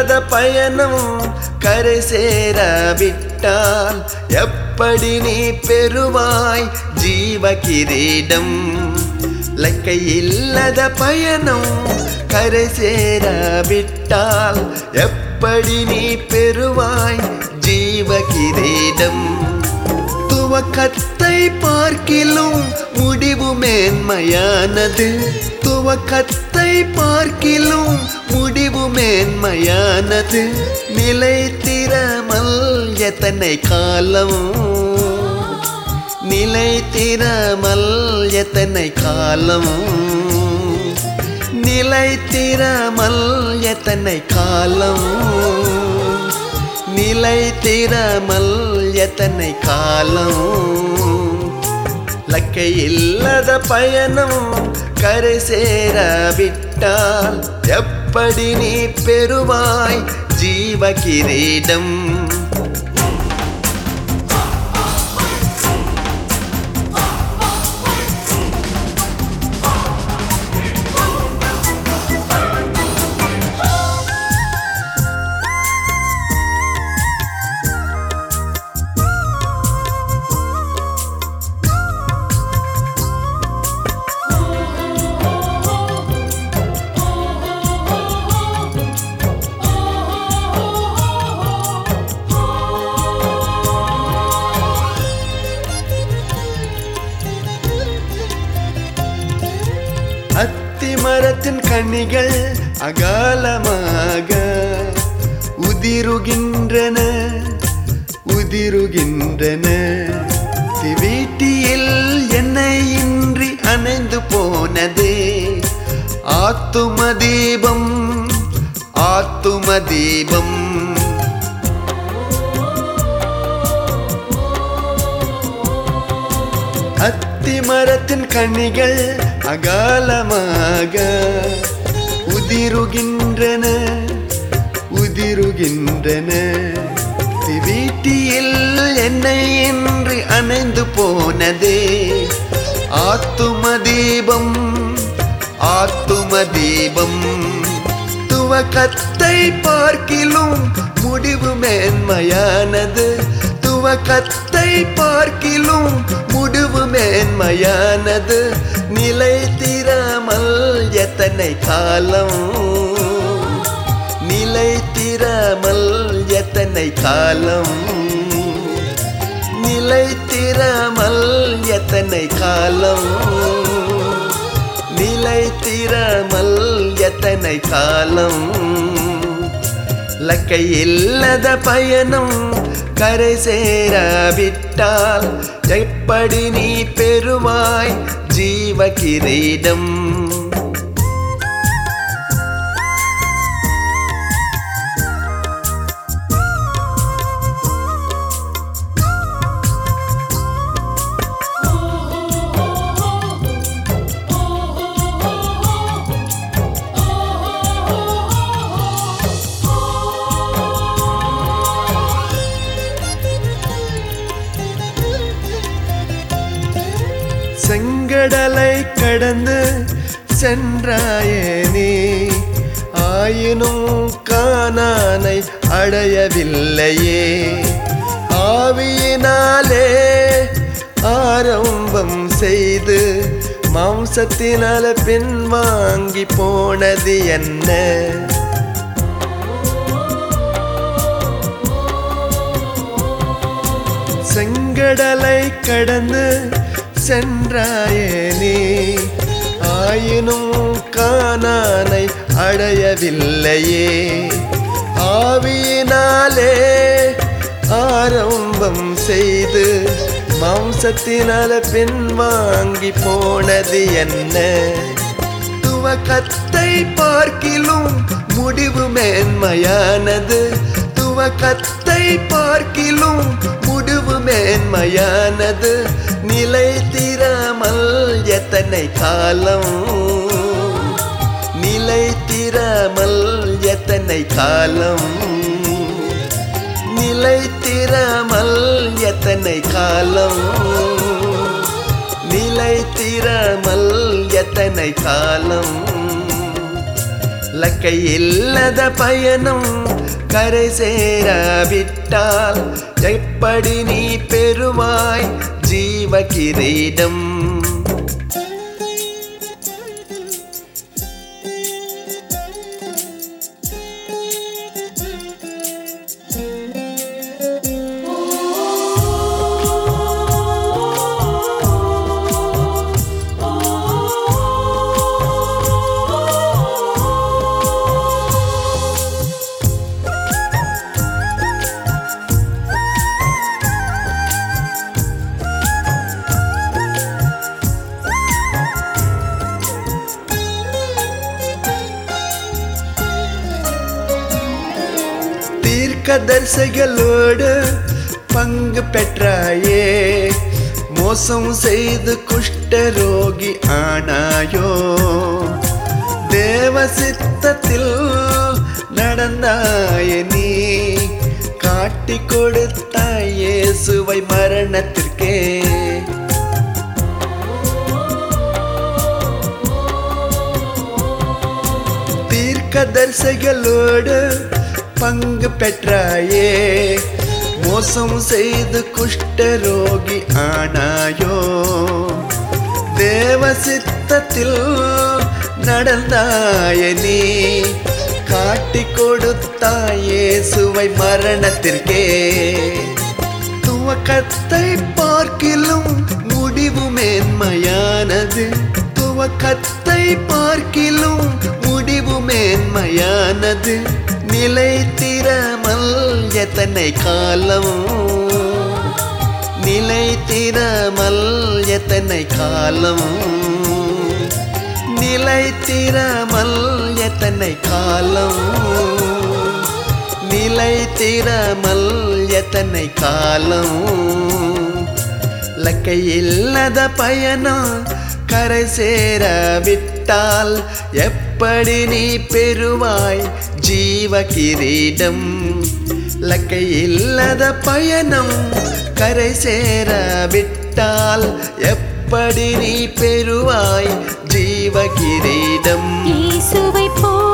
இல்லாத பயணம் கரை சேராவிட்டால் எப்படி நீ பெறுவாய் ஜீவ கிரீடம் லக்கை இல்லாத பயணம் கரை சேராவிட்டால் எப்படி நீ பெறுவாய் ஜீவ கிரீடம் துவக்கத்தை பார்க்கிலும் முடிவு மேன்மையானது துவக்கத்தை பார்க்கிலும் முடிவு மேன்மையானது நிலைத்திரமல் எத்தனை காலம் நிலைத்திரமல் எத்தனை காலம் நிலைத்திரமல் எத்தனை காலம் நிலைத்திரமல் எத்தனை காலம் லக்கை இல்லாத பயணம் கரை சேராவிட்டால் எப்படி நீ பெறுவாய் ஜீவ கிரீடம் அத்தி மரத்தின் கனிகள் அகாலமாக உதிருகின்றன உதிருகின்றன வீட்டியில் என்னை இன்றி அணைந்து போனதே ஆத்தும தீபம் ஆத்தும தீபம் அத்தி மரத்தின் கனிகள் அகாலமாக உதிருகின்றன உதிருகின்றன வீட்டியில் என்னை இன்றி அணைந்து போனதே ஆத்தும தீபம் ஆத்தும தீபம் துவக்கத்தை பார்க்கிலும் முடிவு மேன்மையானது துவக்கத்தை பார்க்கிலும் முடிவு மேன்மையானது நிலைத்திராமல் எத்தனை காலம் நிலைத்திராமல் எத்தனை காலம் நிலைத்திராமல் எத்தனை காலம் நிலைத்திராமல் எத்தனை காலம் லக்கை இல்லாத பயணம் கரை சேராவிட்டால் எப்படி நீ பெறுவாய் ஜீவ கிரீடம் செங்கடலை கடந்து சென்றாயே நீ ஆயினும் காணானை அடையவில்லையே ஆவியினாலே ஆரம்பம் செய்து மாம்சத்தினால பின்வாங்கி போனது என்ன செங்கடலை கடந்து சென்றாயே நீ ஆயினும் காணானை அடையவில்லையே ஆவியினாலே ஆரம்பம் செய்து மாம்சத்தினால பின்வாங்கி போனது என்ன துவக்கத்தை பார்க்கிலும் முடிவு மேன்மையானது துவக்கத்தை பார்க்கிலும் முடிவு மேன்மையானது நிலைத்திராமல் எத்தனை காலம் நிலைத்திராமல் எத்தனை காலம் நிலைத்திராமல் எத்தனை காலம் நிலைத்திராமல் எத்தனை காலம் லக்கை இல்லாத பயணம் கரை சேராவிட்டால் எப்படி நீ பெறுவாய் ஜீவ கிரீடம் தீர்க்கதரிசிகளோடு பங்கு பெற்றாயே மோசம் செய்து குஷ்டரோகி ஆனாயோ தேவ சித்தத்தில் நடந்தாய நீ காட்டி கொடுத்தாயே சுவை மரணத்திற்கே தீர்க்கதரிசிகளோடு பங்கு பெற்றாயே மோசம் செய்து குஷ்டரோகி ஆனாயோ தேவ சித்தத்தில் நடந்தாய நீ காட்டி கொடுத்தாயே சுவை மரணத்திற்கே துவக்கத்தை பார்க்கிலும் முடிவு மேன்மையானது துவக்கத்தை பார்க்கிலும் முடிவு மேன்மையானது நிலைத்திரமல் எத்தனை காலம் நிலைத்திரமல் எத்தனை காலம் நிலைத்திரமல் எத்தனை காலம் நிலைத்திரமல் எத்தனை காலம் லக்கை இல்லாத பயணம் கரை சேர விட்டால் எப்படி நீ பெறுவாய் ஜீவ கிரீடம் லக்கை இல்லாத பயணம் கரை சேர விட்டால் எப்படி நீ பெறுவாய் ஜீவ கிரீடம் இயேசுவைப் போல்